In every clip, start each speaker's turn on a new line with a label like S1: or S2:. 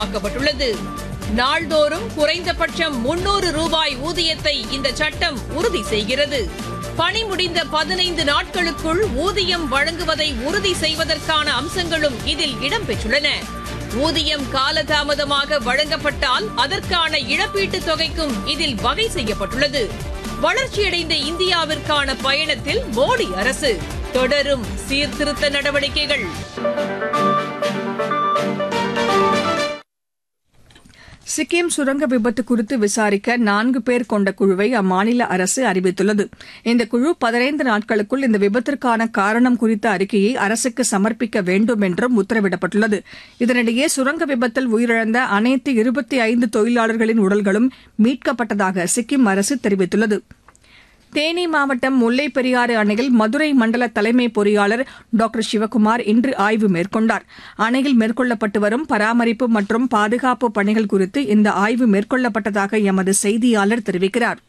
S1: ஆக்கப்பட்டுள்ளது நாள்தோறும் குறைந்தபட்சம் முன்னூறு ரூபாய் ஊதியத்தை இந்த சட்டம் உறுதி செய்கிறது பணி முடிந்த பதினைந்து நாட்களுக்குள் ஊதியம் வழங்குவதை உறுதி செய்வதற்கான அம்சங்களும் இதில் இடம்பெற்றுள்ளன ஊதியம் காலதாமதமாக வழங்கப்பட்டால் அதற்கான இழப்பீட்டுத் தொகைக்கும் இதில் வகை செய்யப்பட்டுள்ளது வளர்ச்சியடைந்த இந்தியாவிற்கான பயணத்தில் மோடி அரசு தொடரும் சீர்திருத்த நடவடிக்கைகள்
S2: சிக்கிம் சுரங்க விபத்து குறித்து விசாரிக்க நான்கு பேர் கொண்ட குழுவை அம்மாநில அரசு அறிவித்துள்ளது இந்த குழு பதினைந்து நாட்களுக்குள் இந்த விபத்திற்கான காரணம் குறித்த அறிக்கையை அரசுக்கு சமர்ப்பிக்க வேண்டும் என்றும் உத்தரவிடப்பட்டுள்ளது இதனிடையே சுரங்க விபத்தில் உயிரிழந்த அனைத்து இருபத்தி ஐந்து தொழிலாளர்களின் உடல்களும் மீட்கப்பட்டதாக சிக்கிம் அரசு தெரிவித்துள்ளது தேனி மாவட்டம் முல்லைப் பெரியாறு அணையில் மதுரை மண்டல தலைமை பொறியாளர் டாக்டர் சிவக்குமார் இன்று ஆய்வு மேற்கொண்டார் அணையில் மேற்கொள்ளப்பட்டு வரும் பராமரிப்பு மற்றும் பாதுகாப்பு பணிகள் குறித்து இந்த ஆய்வு மேற்கொள்ளப்பட்டதாக எமது செய்தியாளர் தெரிவிக்கிறார்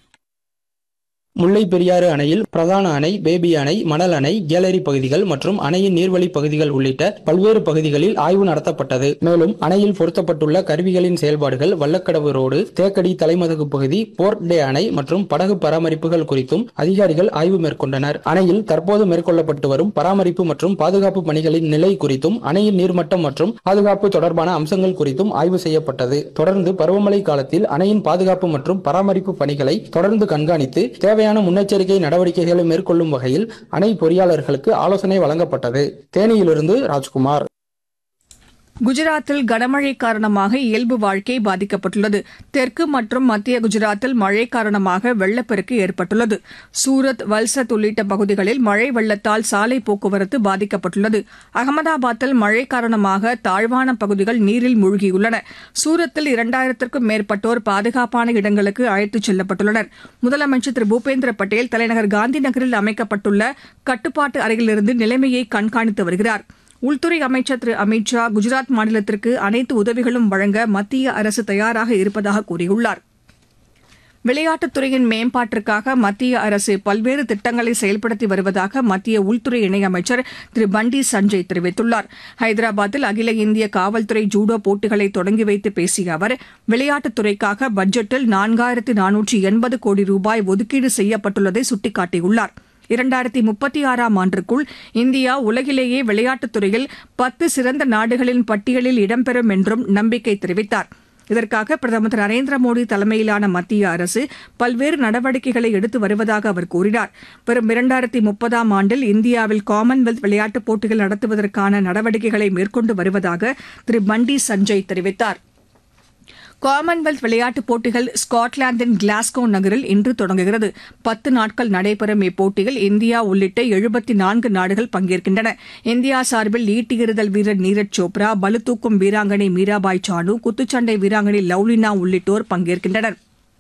S3: முல்லை பெரியாறு அணையில் பிரதான அணை பேபி அணை மணல் அணை கேலரி பகுதிகள் மற்றும் அணையின் நீர்வழி பகுதிகள் உள்ளிட்ட பல்வேறு பகுதிகளில் ஆய்வு நடத்தப்பட்டது மேலும் அணையில் பொருத்தப்பட்டுள்ள கருவிகளின் செயல்பாடுகள் வல்லக்கடவு ரோடு தேக்கடி தலைமதகு பகுதி போர்ட் டே அணை மற்றும் படகு பராமரிப்புகள் குறித்தும் அதிகாரிகள் ஆய்வு மேற்கொண்டனர் அணையில் தற்போது மேற்கொள்ளப்பட்டு வரும் பராமரிப்பு மற்றும் பாதுகாப்பு பணிகளின் நிலை குறித்தும் அணையின் நீர்மட்டம் மற்றும் பாதுகாப்பு தொடர்பான அம்சங்கள் குறித்தும் ஆய்வு செய்யப்பட்டது தொடர்ந்து பருவமழை காலத்தில் அணையின் பாதுகாப்பு மற்றும் பராமரிப்பு பணிகளை தொடர்ந்து கண்காணித்து தேவை தேவையான முன்னெச்சரிக்கை நடவடிக்கைகளை மேற்கொள்ளும் வகையில் அணை பொறியாளர்களுக்கு ஆலோசனை வழங்கப்பட்டது தேனியிலிருந்து ராஜ்குமார்
S2: குஜராத்தில் கனமழை காரணமாக இயல்பு வாழ்க்கை பாதிக்கப்பட்டுள்ளது தெற்கு மற்றும் மத்திய குஜராத்தில் மழை காரணமாக வெள்ளப்பெருக்கு ஏற்பட்டுள்ளது சூரத் வல்சத் உள்ளிட்ட பகுதிகளில் மழை வெள்ளத்தால் சாலை போக்குவரத்து பாதிக்கப்பட்டுள்ளது அகமதாபாத்தில் மழை காரணமாக தாழ்வான பகுதிகள் நீரில் மூழ்கியுள்ளன சூரத்தில் இரண்டாயிரத்திற்கும் மேற்பட்டோர் பாதுகாப்பான இடங்களுக்கு அழைத்துச் செல்லப்பட்டுள்ளனர் முதலமைச்சர் திரு பூபேந்திர பட்டேல் தலைநகர் காந்தி நகரில் அமைக்கப்பட்டுள்ள கட்டுப்பாட்டு அறையிலிருந்து நிலைமையை கண்காணித்து வருகிறார் உள்துறை அமைச்சர் திரு அமித் ஷா குஜராத் மாநிலத்திற்கு அனைத்து உதவிகளும் வழங்க மத்திய அரசு தயாராக இருப்பதாக கூறியுள்ளார் விளையாட்டுத் துறையின் மேம்பாட்டிற்காக மத்திய அரசு பல்வேறு திட்டங்களை செயல்படுத்தி வருவதாக மத்திய உள்துறை இணையமைச்சர் திரு பண்டி சஞ்சய் தெரிவித்துள்ளார் ஹைதராபாத்தில் அகில இந்திய காவல்துறை ஜூடோ போட்டிகளை தொடங்கி வைத்து பேசிய அவர் விளையாட்டுத் துறைக்காக பட்ஜெட்டில் நான்காயிரத்து நானூற்றி எண்பது கோடி ரூபாய் ஒதுக்கீடு செய்யப்பட்டுள்ளதை சுட்டிக்காட்டியுள்ளார் இரண்டாயிரத்தி முப்பத்தி ஆறாம் ஆண்டிற்குள் இந்தியா உலகிலேயே விளையாட்டுத் துறையில் பத்து சிறந்த நாடுகளின் பட்டியலில் இடம்பெறும் என்றும் நம்பிக்கை தெரிவித்தார் இதற்காக பிரதமர் திரு நரேந்திர மோடி தலைமையிலான மத்திய அரசு பல்வேறு நடவடிக்கைகளை எடுத்து வருவதாக அவர் கூறினார் வரும் இரண்டாயிரத்தி முப்பதாம் ஆண்டில் இந்தியாவில் காமன்வெல்த் விளையாட்டுப் போட்டிகள் நடத்துவதற்கான நடவடிக்கைகளை மேற்கொண்டு வருவதாக திரு பண்டி சஞ்சய் தெரிவித்தாா் காமன்வெல்த் விளையாட்டுப் போட்டிகள் ஸ்காட்லாந்தின் கிளாஸ்கோ நகரில் இன்று தொடங்குகிறது பத்து நாட்கள் நடைபெறும் இப்போட்டியில் இந்தியா உள்ளிட்ட எழுபத்தி நான்கு நாடுகள் பங்கேற்கின்றன இந்தியா சார்பில் ஈட்டியெறிதல் வீரர் நீரஜ் சோப்ரா பளுதூக்கும் வீராங்கனை மீராபாய் சானு குத்துச்சண்டை வீராங்கனை லவ்லினா உள்ளிட்டோர் பங்கேற்கின்றனர்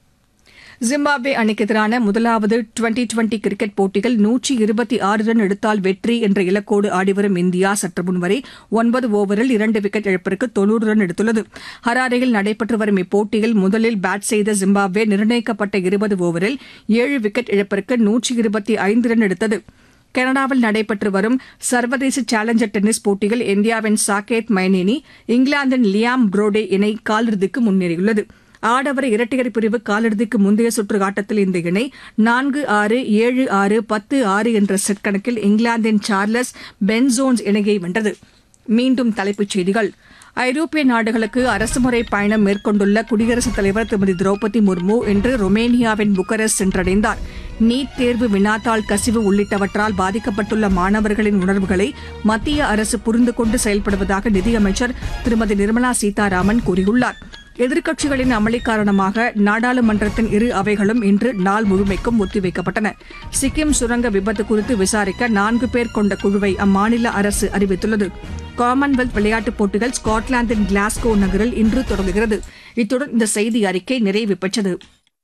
S2: ஜிம்பாப்வே அணிக்கு எதிரான முதலாவது டுவெண்டி டுவெண்டி கிரிக்கெட் போட்டியில் நூற்றி இருபத்தி ஆறு ரன் எடுத்தால் வெற்றி என்ற இலக்கோடு ஆடிவரும் இந்தியா சற்று முன்வரை ஒன்பது ஓவரில் இரண்டு விக்கெட் இழப்பிற்கு தொன்னூறு ரன் எடுத்துள்ளது ஹராரேயில் நடைபெற்று வரும் இப்போட்டியில் முதலில் பேட் செய்த ஜிம்பாப்வே நிர்ணயிக்கப்பட்ட இருபது ஓவரில் ஏழு விக்கெட் இழப்பிற்கு நூற்றி இருபத்தி ஐந்து ரன் எடுத்தது கனடாவில் நடைபெற்று வரும் சர்வதேச சேலஞ்சர் டென்னிஸ் போட்டியில் இந்தியாவின் சாகேத் மைனேனி இங்கிலாந்தின் லியாம் புரோடே இணை காலிறுதிக்கு முன்னேறியுள்ளது ஆடவர் இரட்டையர் பிரிவு காலிறுதிக்கு முந்தைய சுற்று ஆட்டத்தில் இந்த இணை நான்கு ஆறு ஏழு ஆறு பத்து ஆறு என்ற செட் கணக்கில் இங்கிலாந்தின் சார்லஸ் பென்சோன்ஸ் இணையை வென்றது மீண்டும் தலைப்புச் செய்திகள் ஐரோப்பிய நாடுகளுக்கு அரசுமுறை பயணம் மேற்கொண்டுள்ள குடியரசுத் தலைவர் திருமதி திரௌபதி முர்மு இன்று ரொமேனியாவின் புக்கரஸ்ட் சென்றடைந்தார் நீட் தேர்வு வினாத்தாள் கசிவு உள்ளிட்டவற்றால் பாதிக்கப்பட்டுள்ள மாணவர்களின் உணர்வுகளை மத்திய அரசு புரிந்து கொண்டு செயல்படுவதாக நிதியமைச்சர் திருமதி நிர்மலா சீதாராமன் கூறியுள்ளார் எதிர்க்கட்சிகளின் அமளி காரணமாக நாடாளுமன்றத்தின் இரு அவைகளும் இன்று நாள் முழுமைக்கும் ஒத்திவைக்கப்பட்டன சிக்கிம் சுரங்க விபத்து குறித்து விசாரிக்க நான்கு பேர் கொண்ட குழுவை அம்மாநில அரசு அறிவித்துள்ளது காமன்வெல்த் விளையாட்டுப் போட்டிகள் ஸ்காட்லாந்தின் கிளாஸ்கோ நகரில் இன்று தொடங்குகிறது இத்துடன் இந்த செய்தி அறிக்கை நிறைவு பெற்றது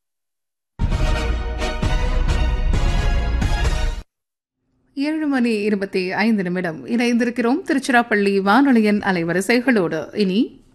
S4: ஏழு மணி இருபத்தி ஐந்து நிமிடம் இணைந்திருக்கிறோம் திருச்சிராப்பள்ளி வானொலியின் அலைவரிசைகளோடு இனி